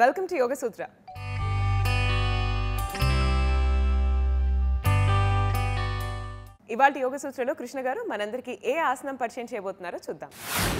welcome to యోగ సూత్ర ఇవాళ యోగ సూత్రలో కృష్ణ గారు మనందరికీ ఏ ఆసనం పరిచయం చేయబోతున్నారో చూద్దాం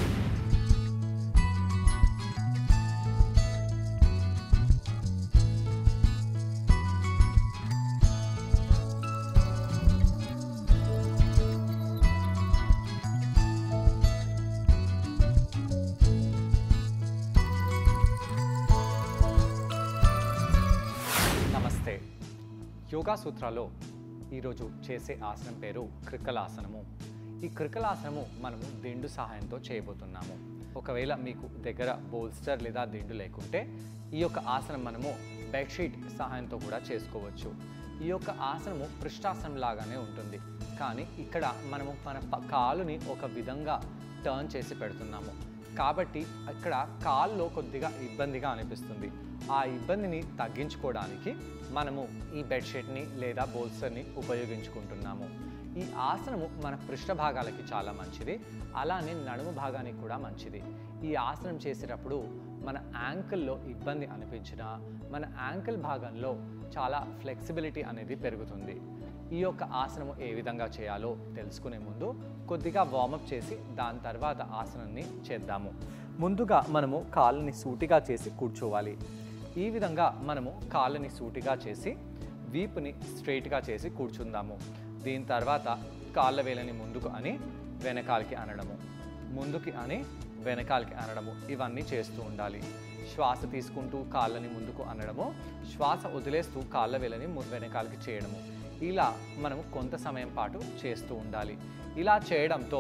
నమస్తే యోగా సూత్రాలో ఈరోజు చేసే ఆసనం పేరు క్రికలాసనము ఈ క్రికలాసనము మనము దిండు సహాయంతో చేయబోతున్నాము ఒకవేళ మీకు దగ్గర బోల్స్టర్ లేదా దిండు లేకుంటే ఈ యొక్క ఆసనం మనము బెడ్షీట్ సహాయంతో కూడా చేసుకోవచ్చు ఈ యొక్క ఆసనము పృష్ఠాసనం లాగానే ఉంటుంది కానీ ఇక్కడ మనము మన ప- కాలుని ఒక విధంగా టర్న్ చేసి పెడుతున్నాము కాబట్టి అక్కడ కాల్లో కొద్దిగా ఇబ్బందిగా అనిపిస్తుంది ఆ ఇబ్బందిని తగ్గించుకోవడానికి మనము ఈ బెడ్షీట్ని లేదా బోల్సర్ని ఉపయోగించుకుంటున్నాము ఈ ఆసనము మన పృష్ఠ భాగాలకి చాలా మంచిది అలానే నడుము భాగానికి కూడా మంచిది ఈ ఆసనం చేసేటప్పుడు మన యాంకిల్లో ఇబ్బంది అనిపించినా మన యాంకిల్ భాగంలో చాలా ఫ్లెక్సిబిలిటీ అనేది పెరుగుతుంది ఈ యొక్క ఆసనము ఏ విధంగా చేయాలో తెలుసుకునే ముందు కొద్దిగా వార్మప్ చేసి దాని తర్వాత ఆసనాన్ని చేద్దాము ముందుగా మనము కాళ్ళని సూటిగా చేసి కూర్చోవాలి ఈ విధంగా మనము కాళ్ళని సూటిగా చేసి వీపుని స్ట్రైట్గా చేసి కూర్చుందాము దీని తర్వాత కాళ్ళ వేలని ముందుకు అని వెనకాలకి అనడము ముందుకి అని వెనకాలకి అనడము ఇవన్నీ చేస్తూ ఉండాలి శ్వాస తీసుకుంటూ కాళ్ళని ముందుకు అనడము శ్వాస వదిలేస్తూ కాళ్ళ వేలని ము- వెనకాలకి చేయడము ఇలా మనము కొంత సమయం పాటు చేస్తూ ఉండాలి ఇలా చేయడంతో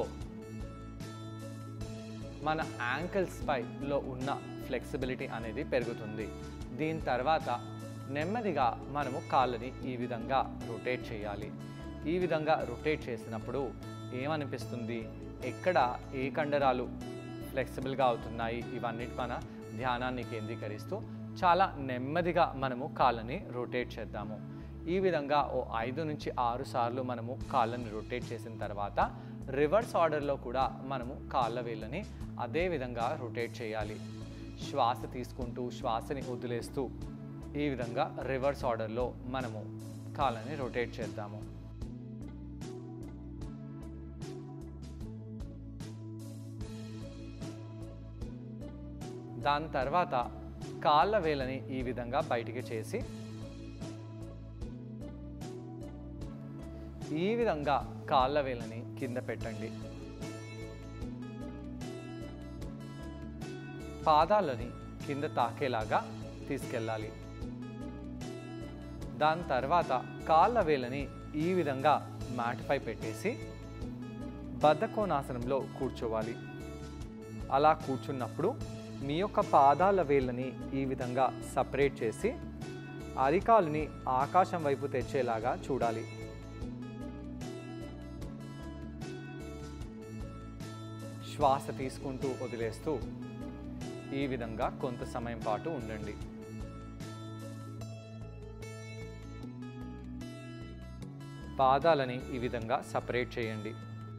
మన యాంకిల్స్ పైలో ఉన్న ఫ్లెక్సిబిలిటీ అనేది పెరుగుతుంది దీని తర్వాత నెమ్మదిగా మనము కాళ్ళని ఈ విధంగా రొటేట్ చేయాలి ఈ విధంగా రొటేట్ చేసినప్పుడు ఏమనిపిస్తుంది ఎక్కడ ఏ కండరాలు ఫ్లెక్సిబుల్గా అవుతున్నాయి ఇవన్నిటి మన ధ్యానాన్ని కేంద్రీకరిస్తూ చాలా నెమ్మదిగా మనము కాళ్ళని రొటేట్ చేద్దాము ఈ విధంగా ఓ ఐదు నుంచి ఆరు సార్లు మనము కాళ్ళని రొటేట్ చేసిన తర్వాత రివర్స్ ఆర్డర్లో కూడా మనము కాళ్ళ వేళ్ళని అదే విధంగా రొటేట్ చేయాలి శ్వాస తీసుకుంటూ శ్వాసని వదిలేస్తూ ఈ విధంగా రివర్స్ ఆర్డర్లో మనము కాళ్ళని రొటేట్ చేద్దాము దాని తర్వాత కాళ్ళ వేలని ఈ విధంగా బయటికి చేసి ఈ విధంగా కాళ్ళ వేలని కింద పెట్టండి పాదాలని కింద తాకేలాగా తీసుకెళ్ళాలి దాని తర్వాత కాళ్ళ వేలని ఈ విధంగా మ్యాట్పై పెట్టేసి బద్ధకోణాసనంలో కూర్చోవాలి అలా కూర్చున్నప్పుడు మీ యొక్క పాదాల వేళ్ళని ఈ విధంగా సపరేట్ చేసి అరికాలుని ఆకాశం వైపు తెచ్చేలాగా చూడాలి శ్వాస తీసుకుంటూ వదిలేస్తూ ఈ విధంగా కొంత సమయం పాటు ఉండండి పాదాలని ఈ విధంగా సపరేట్ చేయండి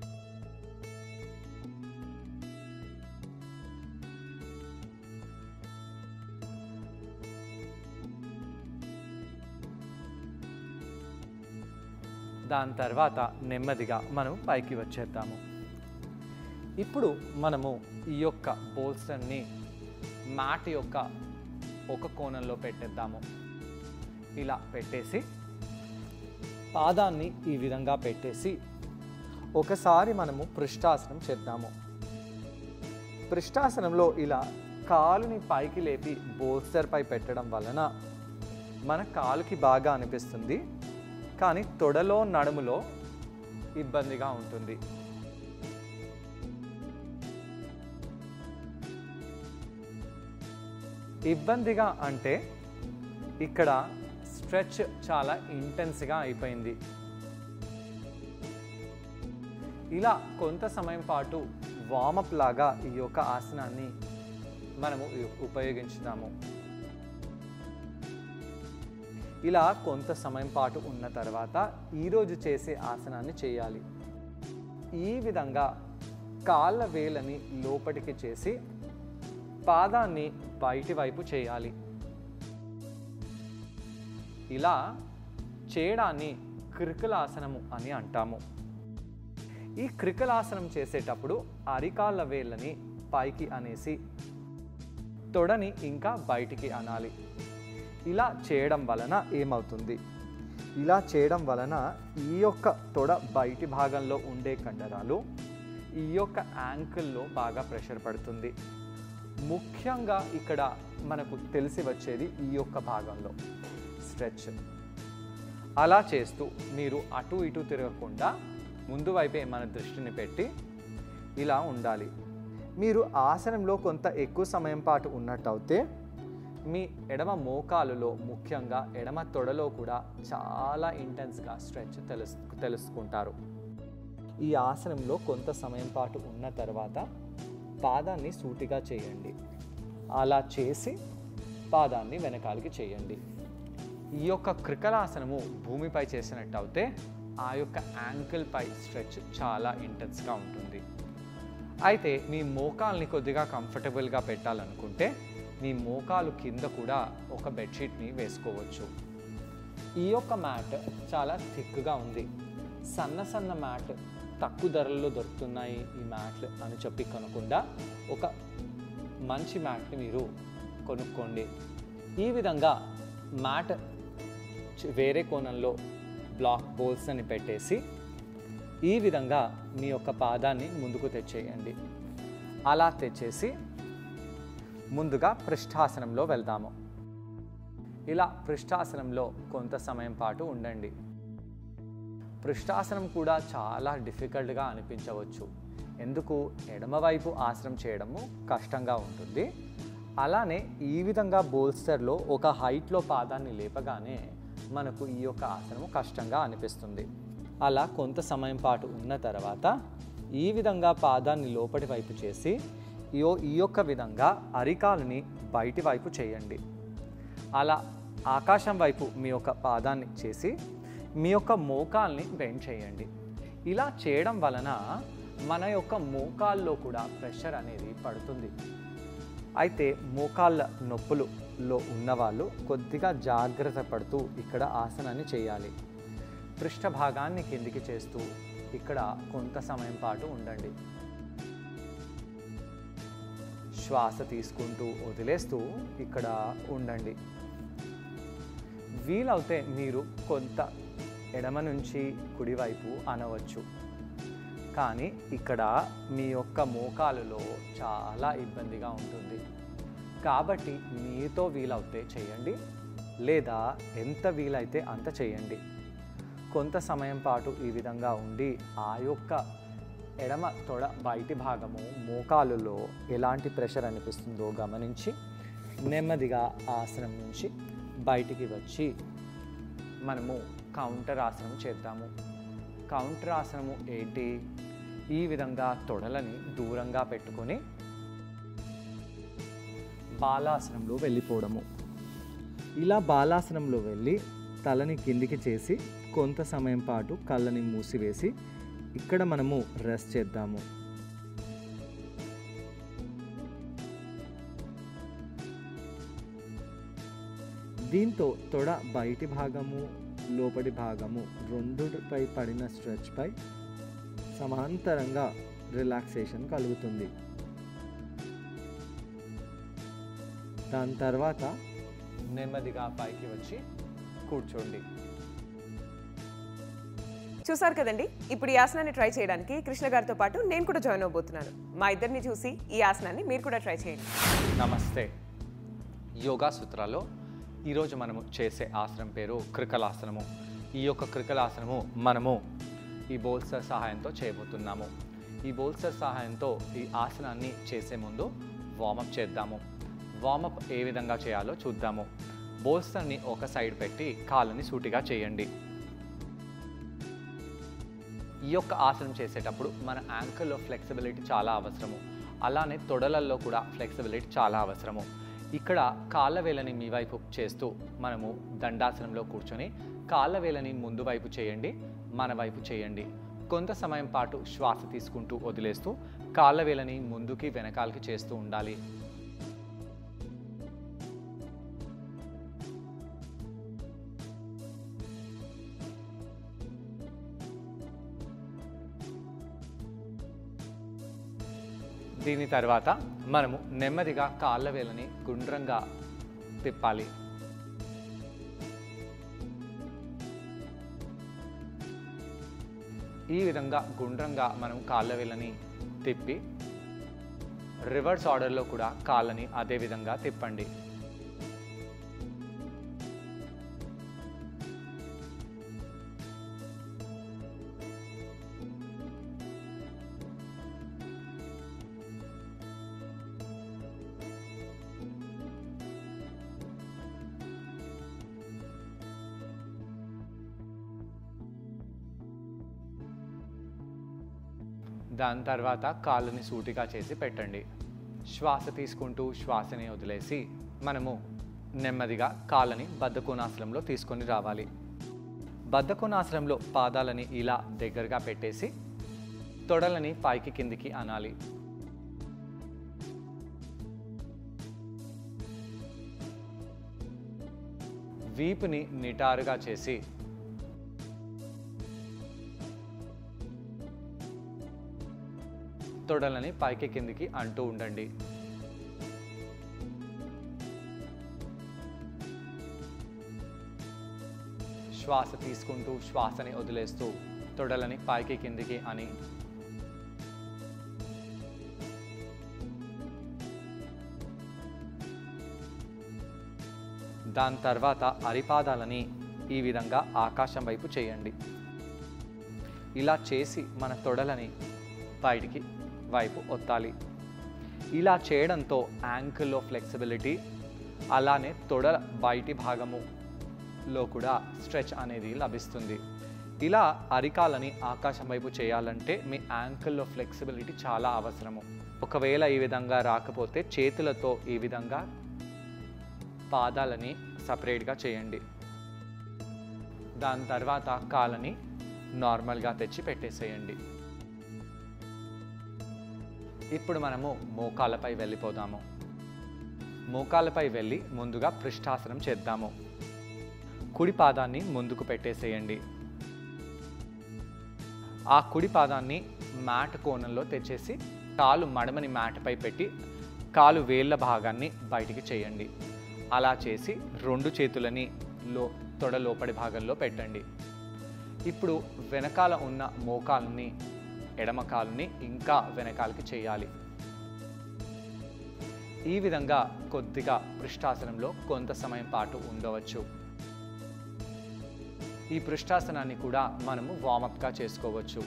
దాని తర్వాత నెమ్మదిగా మనం పైకి వచ్చేద్దాము ఇప్పుడు మనము ఈ యొక్క బోల్స్టర్ని మ్యాట్ యొక్క ఒక కోణంలో పెట్టేద్దాము ఇలా పెట్టేసి పాదాన్ని ఈ విధంగా పెట్టేసి ఒకసారి మనము పృష్ఠాసనం చేద్దాము పృష్ఠాసనంలో ఇలా కాలుని పైకి లేపి బోల్స్టర్ పై పెట్టడం వలన మన కాలుకి బాగా అనిపిస్తుంది కానీ తొడలో నడుములో ఇబ్బందిగా ఉంటుంది ఇబ్బందిగా అంటే ఇక్కడ స్ట్రెచ్ చాలా ఇంటెన్స్గా అయిపోయింది ఇలా కొంత సమయం పాటు వామప్ లాగా ఈ యొక్క ఆసనాన్ని మనము ఉ- ఉపయోగించుదాము ఇలా కొంత సమయం పాటు ఉన్న తర్వాత ఈరోజు చేసే ఆసనాన్ని చేయాలి ఈ విధంగా కాళ్ళ వేలని లోపటికి చేసి పాదాన్ని బయటి వైపు చేయాలి ఇలా చేయడాన్ని క్రికలాసనము అని అంటాము ఈ క్రికలాసనం చేసేటప్పుడు అరికాళ్ళ వేళ్ళని పైకి అనేసి తొడని ఇంకా బయటికి అనాలి ఇలా చేయడం వలన ఏమవుతుంది ఇలా చేయడం వలన ఈ యొక్క తొడ బయటి భాగంలో ఉండే కండరాలు ఈ యొక్క యాంకిల్లో బాగా ప్రెషర్ పడుతుంది ముఖ్యంగా ఇక్కడ మనకు తెలిసి వచ్చేది ఈ యొక్క భాగంలో స్ట్రెచ్ అలా చేస్తూ మీరు అటు ఇటు తిరగకుండా ముందు వైపే మన దృష్టిని పెట్టి ఇలా ఉండాలి మీరు ఆసనంలో కొంత ఎక్కువ సమయం పాటు ఉన్నట్టయితే మీ ఎడమ మోకాలులో ముఖ్యంగా ఎడమ తొడలో కూడా చాలా ఇంటెన్స్గా స్ట్రెచ్ తెలుసు తెలుసుకుంటారు ఈ ఆసనంలో కొంత సమయం పాటు ఉన్న తర్వాత పాదాన్ని సూటిగా చేయండి అలా చేసి పాదాన్ని వెనకాలకి చేయండి ఈ యొక్క క్రికలాసనము భూమిపై చేసినట్టు అయితే ఆ యొక్క యాంకిల్ పై స్ట్రెచ్ చాలా ఇంటెన్స్గా ఉంటుంది అయితే మీ మోకాల్ని కొద్దిగా కంఫర్టబుల్గా పెట్టాలనుకుంటే మీ మోకాలు కింద కూడా ఒక బెడ్షీట్ని వేసుకోవచ్చు ఈ యొక్క మ్యాట్ చాలా థిక్గా ఉంది సన్న సన్న మ్యాట్ తక్కువ ధరల్లో దొరుకుతున్నాయి ఈ మ్యాట్లు అని చెప్పి కొనకుండా ఒక మంచి మ్యాట్ని మీరు కొనుక్కోండి ఈ విధంగా మ్యాట్ చి- వేరే కోణంలో బ్లాక్ బోల్స్ అని పెట్టేసి ఈ విధంగా మీ యొక్క పాదాన్ని ముందుకు తెచ్చేయండి అలా తెచ్చేసి ముందుగా పృష్ఠాసనంలో వెళ్దాము ఇలా పృష్ఠాసనంలో కొంత సమయం పాటు ఉండండి పృష్ఠాసనం కూడా చాలా డిఫికల్ట్గా అనిపించవచ్చు ఎందుకు ఎడమవైపు ఆసనం చేయడము కష్టంగా ఉంటుంది అలానే ఈ విధంగా బోల్స్టర్లో ఒక హైట్లో పాదాన్ని లేపగానే మనకు ఈ యొక్క ఆసనము కష్టంగా అనిపిస్తుంది అలా కొంత సమయం పాటు ఉన్న తర్వాత ఈ విధంగా పాదాన్ని లోపటి వైపు చేసి ఈ ఈ యొక్క విధంగా అరికాలుని బయటి వైపు చేయండి అలా ఆకాశం వైపు మీ యొక్క పాదాన్ని చేసి మీ యొక్క మోకాల్ని బెండ్ చేయండి ఇలా చేయడం వలన మన యొక్క మోకాల్లో కూడా ప్రెషర్ అనేది పడుతుంది అయితే మోకాళ్ళ నొప్పులలో ఉన్నవాళ్ళు కొద్దిగా జాగ్రత్త పడుతూ ఇక్కడ ఆసనాన్ని చేయాలి పృష్ఠ భాగాన్ని కిందికి చేస్తూ ఇక్కడ కొంత సమయం పాటు ఉండండి శ్వాస తీసుకుంటూ వదిలేస్తూ ఇక్కడ ఉండండి వీలవుతే మీరు కొంత ఎడమ నుంచి కుడివైపు అనవచ్చు కానీ ఇక్కడ మీ యొక్క మోకాలులో చాలా ఇబ్బందిగా ఉంటుంది కాబట్టి మీతో వీలవుతే చేయండి లేదా ఎంత వీలైతే అంత చేయండి కొంత సమయం పాటు ఈ విధంగా ఉండి ఆ యొక్క ఎడమ తొడ బయటి భాగము మోకాలులో ఎలాంటి ప్రెషర్ అనిపిస్తుందో గమనించి నెమ్మదిగా ఆసనం నుంచి బయటికి వచ్చి మనము కౌంటర్ ఆసనం చేద్దాము కౌంటర్ ఆసనము ఏంటి ఈ విధంగా తొడలని దూరంగా పెట్టుకొని బాలాసనంలో వెళ్ళిపోవడము ఇలా బాలాసనంలో వెళ్ళి తలని కిందికి చేసి కొంత సమయం పాటు కళ్ళని మూసివేసి ఇక్కడ మనము రెస్ట్ చేద్దాము దీంతో తొడ బయటి భాగము లోపటి భాగము రెండుపై పడిన స్ట్రెచ్పై సమాంతరంగా రిలాక్సేషన్ కలుగుతుంది దాని తర్వాత నెమ్మదిగా పైకి వచ్చి కూర్చోండి చూసారు కదండి ఇప్పుడు ఈ ఆసనాన్ని ట్రై చేయడానికి కృష్ణ గారితో పాటు నేను కూడా జాయిన్ అవబోతున్నాను మా ఇద్దరిని చూసి ఈ ఆసనాన్ని మీరు కూడా ట్రై చేయండి నమస్తే యోగా సూత్రాల్లో ఈరోజు మనము చేసే ఆసనం పేరు క్రికలాసనము ఈ యొక్క క్రికలాసనము మనము ఈ బోల్సర్ సహాయంతో చేయబోతున్నాము ఈ బోల్సర్ సహాయంతో ఈ ఆసనాన్ని చేసే ముందు వార్మప్ చేద్దాము వార్మప్ ఏ విధంగా చేయాలో చూద్దాము బోల్సర్ని ఒక సైడ్ పెట్టి కాళ్ళని సూటిగా చేయండి ఈ యొక్క ఆసనం చేసేటప్పుడు మన యాంకిల్లో ఫ్లెక్సిబిలిటీ చాలా అవసరము అలానే తొడలల్లో కూడా ఫ్లెక్సిబిలిటీ చాలా అవసరము ఇక్కడ కాళ్ళ వేలని మీ వైపు చేస్తూ మనము దండాసనంలో కూర్చొని కాళ్ళ వేలని ముందు వైపు చేయండి మన వైపు చేయండి కొంత సమయం పాటు శ్వాస తీసుకుంటూ వదిలేస్తూ కాళ్ళ వేలని ముందుకి వెనకాలకి చేస్తూ ఉండాలి దీని తర్వాత మనము నెమ్మదిగా కాళ్ళ వేలని గుండ్రంగా తిప్పాలి ఈ విధంగా గుండ్రంగా మనం కాళ్ళ వేలని తిప్పి రివర్స్ ఆర్డర్లో కూడా కాళ్ళని అదే విధంగా తిప్పండి దాని తర్వాత కాళ్ళని సూటిగా చేసి పెట్టండి శ్వాస తీసుకుంటూ శ్వాసని వదిలేసి మనము నెమ్మదిగా కాళ్ళని బద్ధకోణాసనంలో తీసుకొని రావాలి బద్ధకోణాసనంలో పాదాలని ఇలా దగ్గరగా పెట్టేసి తొడలని పైకి కిందికి అనాలి వీపుని నిటారుగా చేసి తొడలని పైకి కిందికి అంటూ ఉండండి శ్వాస తీసుకుంటూ శ్వాసని వదిలేస్తూ తొడలని పైకి కిందికి అని దాని తర్వాత అరిపాదాలని ఈ విధంగా ఆకాశం వైపు చేయండి ఇలా చేసి మన తొడలని బయటికి వైపు ఒత్తాలి ఇలా చేయడంతో యాంకిల్లో ఫ్లెక్సిబిలిటీ అలానే తొడ బయటి భాగములో కూడా స్ట్రెచ్ అనేది లభిస్తుంది ఇలా అరికాలని ఆకాశం వైపు చేయాలంటే మీ యాంకిల్లో ఫ్లెక్సిబిలిటీ చాలా అవసరము ఒకవేళ ఈ విధంగా రాకపోతే చేతులతో ఈ విధంగా పాదాలని సపరేట్గా చేయండి దాని తర్వాత కాళ్ళని నార్మల్గా తెచ్చి పెట్టేసేయండి ఇప్పుడు మనము మోకాళ్ళపై వెళ్ళిపోదాము మోకాళ్ళపై వెళ్ళి ముందుగా పృష్ఠాసనం చేద్దాము కుడి పాదాన్ని ముందుకు పెట్టేసేయండి ఆ కుడి పాదాన్ని మ్యాట్ కోణంలో తెచ్చేసి కాలు మడమని మ్యాట్పై పెట్టి కాలు వేళ్ళ భాగాన్ని బయటికి చేయండి అలా చేసి రెండు చేతులని లో తొడ లోపడి భాగంలో పెట్టండి ఇప్పుడు వెనకాల ఉన్న మోకాల్ని ఎడమ కాలుని ఇంకా వెనకాలకి చేయాలి ఈ విధంగా కొద్దిగా పృష్ఠాసనంలో కొంత సమయం పాటు ఉండవచ్చు ఈ పృష్ఠాసనాన్ని కూడా మనము వామప్గా చేసుకోవచ్చు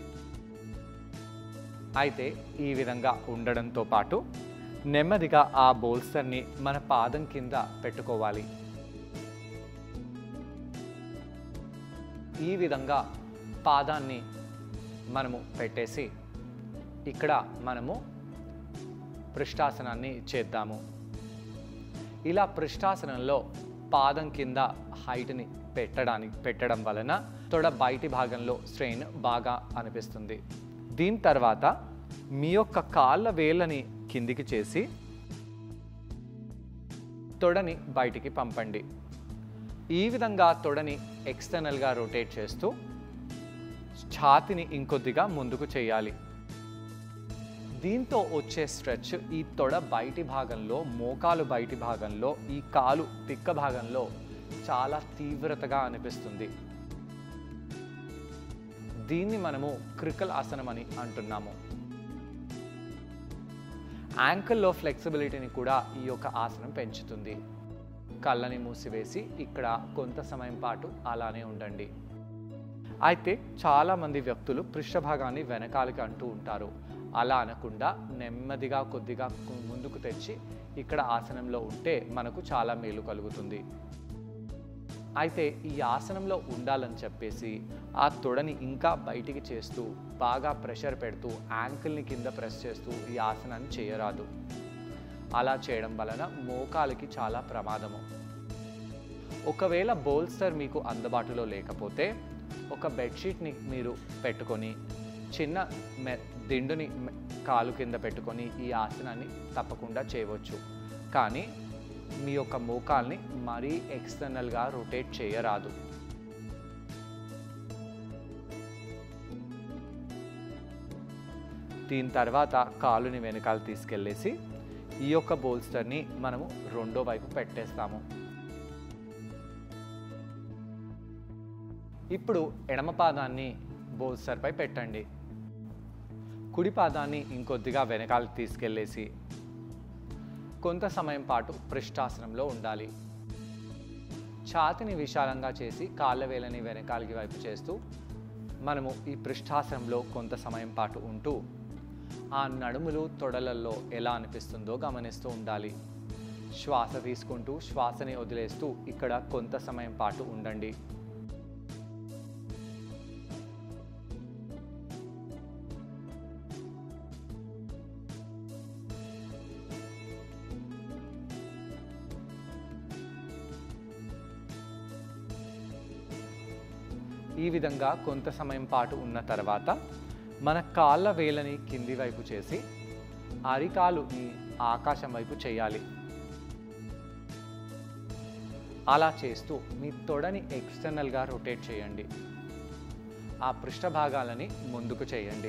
అయితే ఈ విధంగా ఉండడంతో పాటు నెమ్మదిగా ఆ బోల్స్టర్ని మన పాదం కింద పెట్టుకోవాలి ఈ విధంగా పాదాన్ని మనము పెట్టేసి ఇక్కడ మనము పృష్ఠాసనాన్ని చేద్దాము ఇలా పృష్ఠాసనంలో పాదం కింద హైట్ని పెట్టడానికి పెట్టడం వలన తొడ బయటి భాగంలో స్ట్రెయిన్ బాగా అనిపిస్తుంది దీని తర్వాత మీ యొక్క కాళ్ళ వేళ్ళని కిందికి చేసి తొడని బయటికి పంపండి ఈ విధంగా తొడని ఎక్స్టర్నల్గా రొటేట్ చేస్తూ ఛాతిని ఇంకొద్దిగా ముందుకు చేయాలి దీంతో వచ్చే స్ట్రెచ్ ఈ తొడ బయటి భాగంలో మోకాలు బయటి భాగంలో ఈ కాలు పిక్క భాగంలో చాలా తీవ్రతగా అనిపిస్తుంది దీన్ని మనము క్రికల్ ఆసనం అని అంటున్నాము యాంకిల్లో ఫ్లెక్సిబిలిటీని కూడా ఈ యొక్క ఆసనం పెంచుతుంది కళ్ళని మూసివేసి ఇక్కడ కొంత సమయం పాటు అలానే ఉండండి అయితే చాలామంది వ్యక్తులు పృష్ఠభాగాన్ని వెనకాలకి అంటూ ఉంటారు అలా అనకుండా నెమ్మదిగా కొద్దిగా కు- ముందుకు తెచ్చి ఇక్కడ ఆసనంలో ఉంటే మనకు చాలా మేలు కలుగుతుంది అయితే ఈ ఆసనంలో ఉండాలని చెప్పేసి ఆ తొడని ఇంకా బయటికి చేస్తూ బాగా ప్రెషర్ పెడుతూ యాంకిల్ని కింద ప్రెస్ చేస్తూ ఈ ఆసనాన్ని చేయరాదు అలా చేయడం వలన మోకాలికి చాలా ప్రమాదము ఒకవేళ బోల్స్టర్ మీకు అందుబాటులో లేకపోతే ఒక బెడ్షీట్ని మీరు పెట్టుకొని చిన్న మె దిండుని మె- కాలు కింద పెట్టుకొని ఈ ఆసనాన్ని తప్పకుండా చేయవచ్చు కానీ మీ యొక్క మోకాల్ని మరీ ఎక్స్టర్నల్గా రొటేట్ చేయరాదు దీని తర్వాత కాలుని వెనకాల తీసుకెళ్ళేసి ఈ యొక్క బోల్స్టర్ని మనము రెండో వైపు పెట్టేస్తాము ఇప్పుడు ఎడమ పాదాన్ని బోల్స్టర్పై పెట్టండి కుడి పాదాన్ని ఇంకొద్దిగా వెనకాలకి తీసుకెళ్ళేసి కొంత సమయం పాటు పృష్ఠాసనంలో ఉండాలి ఛాతిని విశాలంగా చేసి కాళ్ళ వేలని వెనకాలకి వైపు చేస్తూ మనము ఈ పృష్ఠాసనంలో కొంత సమయం పాటు ఉంటూ ఆ నడుములు తొడలల్లో ఎలా అనిపిస్తుందో గమనిస్తూ ఉండాలి శ్వాస తీసుకుంటూ శ్వాసని వదిలేస్తూ ఇక్కడ కొంత సమయం పాటు ఉండండి ఈ విధంగా కొంత సమయం పాటు ఉన్న తర్వాత మన కాళ్ళ వేలని కింది వైపు చేసి అరికాలుని ఆకాశం వైపు చేయాలి అలా చేస్తూ మీ తొడని ఎక్స్టర్నల్గా రొటేట్ చేయండి ఆ పృష్ఠ భాగాలని ముందుకు చేయండి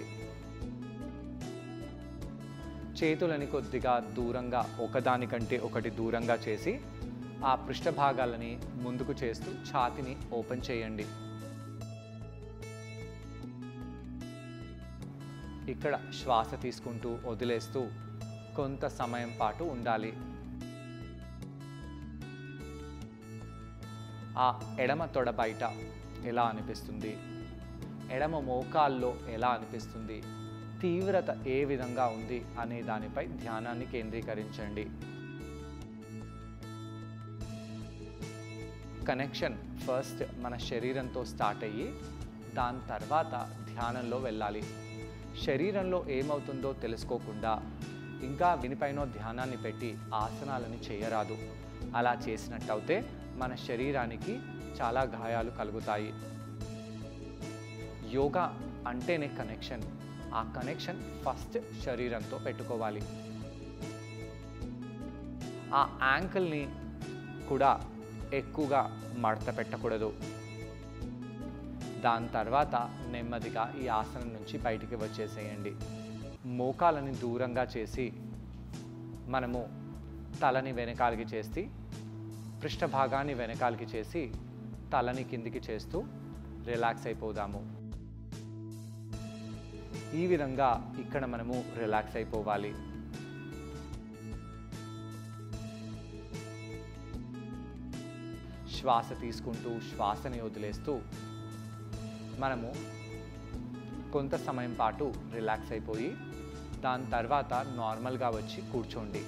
చేతులని కొద్దిగా దూరంగా ఒకదానికంటే ఒకటి దూరంగా చేసి ఆ పృష్ఠ భాగాలని ముందుకు చేస్తూ ఛాతిని ఓపెన్ చేయండి ఇక్కడ శ్వాస తీసుకుంటూ వదిలేస్తూ కొంత సమయం పాటు ఉండాలి ఆ ఎడమ తొడ బయట ఎలా అనిపిస్తుంది ఎడమ మోకాల్లో ఎలా అనిపిస్తుంది తీవ్రత ఏ విధంగా ఉంది అనే దానిపై ధ్యానాన్ని కేంద్రీకరించండి కనెక్షన్ ఫస్ట్ మన శరీరంతో స్టార్ట్ అయ్యి దాని తర్వాత ధ్యానంలో వెళ్ళాలి శరీరంలో ఏమవుతుందో తెలుసుకోకుండా ఇంకా వినిపైన ధ్యానాన్ని పెట్టి ఆసనాలని చేయరాదు అలా చేసినట్టయితే మన శరీరానికి చాలా గాయాలు కలుగుతాయి యోగా అంటేనే కనెక్షన్ ఆ కనెక్షన్ ఫస్ట్ శరీరంతో పెట్టుకోవాలి ఆ యాంకిల్ని కూడా ఎక్కువగా మడత పెట్టకూడదు దాని తర్వాత నెమ్మదిగా ఈ ఆసనం నుంచి బయటికి వచ్చేసేయండి మోకాలని దూరంగా చేసి మనము తలని వెనకాలకి చేసి పృష్ఠభాగాన్ని వెనకాలకి చేసి తలని కిందికి చేస్తూ రిలాక్స్ అయిపోదాము ఈ విధంగా ఇక్కడ మనము రిలాక్స్ అయిపోవాలి శ్వాస తీసుకుంటూ శ్వాసని వదిలేస్తూ మనము కొంత సమయం పాటు రిలాక్స్ అయిపోయి దాని తర్వాత నార్మల్గా వచ్చి కూర్చోండి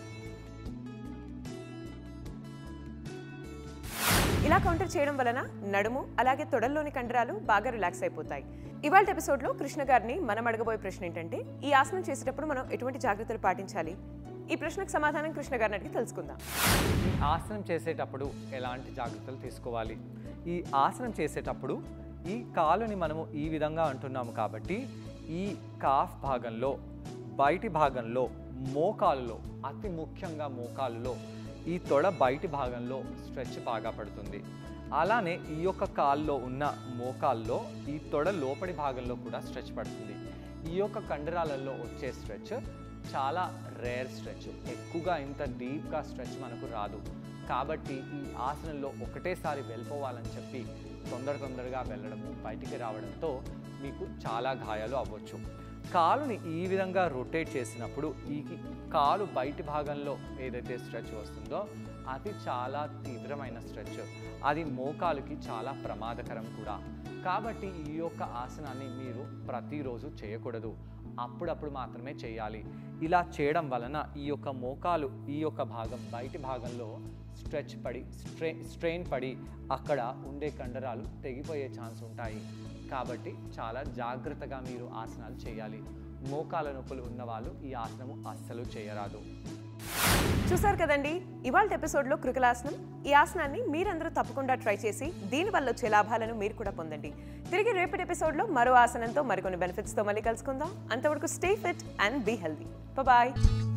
ఇలా కౌంటర్ చేయడం వలన నడుము అలాగే తొడల్లోని కండరాలు బాగా రిలాక్స్ అయిపోతాయి ఇవాళ ఎపిసోడ్లో కృష్ణ గారిని మనం అడగబోయే ప్రశ్న ఏంటంటే ఈ ఆసనం చేసేటప్పుడు మనం ఎటువంటి జాగ్రత్తలు పాటించాలి ఈ ప్రశ్నకు సమాధానం కృష్ణ గారిని అడిగి తెలుసుకుందాం ఈ ఆసనం చేసేటప్పుడు ఎలాంటి జాగ్రత్తలు తీసుకోవాలి ఈ ఆసనం చేసేటప్పుడు ఈ కాలుని మనము ఈ విధంగా అంటున్నాము కాబట్టి ఈ కాఫ్ భాగంలో బయటి భాగంలో మోకాలులో అతి ముఖ్యంగా మోకాలులో ఈ తొడ బయటి భాగంలో స్ట్రెచ్ బాగా పడుతుంది అలానే ఈ యొక్క కాల్లో ఉన్న మోకాల్లో ఈ తొడ లోపలి భాగంలో కూడా స్ట్రెచ్ పడుతుంది ఈ యొక్క కండరాలలో వచ్చే స్ట్రెచ్ చాలా రేర్ స్ట్రెచ్ ఎక్కువగా ఇంత డీప్గా స్ట్రెచ్ మనకు రాదు కాబట్టి ఈ ఆసనంలో ఒకటేసారి వెళ్ళిపోవాలని చెప్పి తొందర తొందరగా వెళ్ళడము బయటికి రావడంతో మీకు చాలా గాయాలు అవ్వచ్చు కాలుని ఈ విధంగా రొటేట్ చేసినప్పుడు ఈ కాలు బయటి భాగంలో ఏదైతే స్ట్రెచ్ వస్తుందో అది చాలా తీవ్రమైన స్ట్రెచ్ అది మోకాలుకి చాలా ప్రమాదకరం కూడా కాబట్టి ఈ యొక్క ఆసనాన్ని మీరు ప్రతిరోజు చేయకూడదు అప్పుడప్పుడు మాత్రమే చేయాలి ఇలా చేయడం వలన ఈ యొక్క మోకాలు ఈ యొక్క భాగం బయటి భాగంలో స్ట్రెచ్ పడి స్ట్రె స్ట్రెయిన్ పడి అక్కడ ఉండే కండరాలు తెగిపోయే ఛాన్స్ ఉంటాయి కాబట్టి చాలా జాగ్రత్తగా మీరు ఆసనాలు చేయాలి మోకాల నొప్పులు ఉన్నవాళ్ళు ఈ ఆసనము అస్సలు చేయరాదు చూసారు కదండి ఇవాళ ఎపిసోడ్లో కృకలాసనం ఈ ఆసనాన్ని మీరందరూ తప్పకుండా ట్రై చేసి దీనివల్ల వచ్చే లాభాలను మీరు కూడా పొందండి తిరిగి రేపటి ఎపిసోడ్లో మరో ఆసనంతో మరికొన్ని బెనిఫిట్స్తో మళ్ళీ కలుసుకుందాం అంతవరకు stay fit and be healthy bye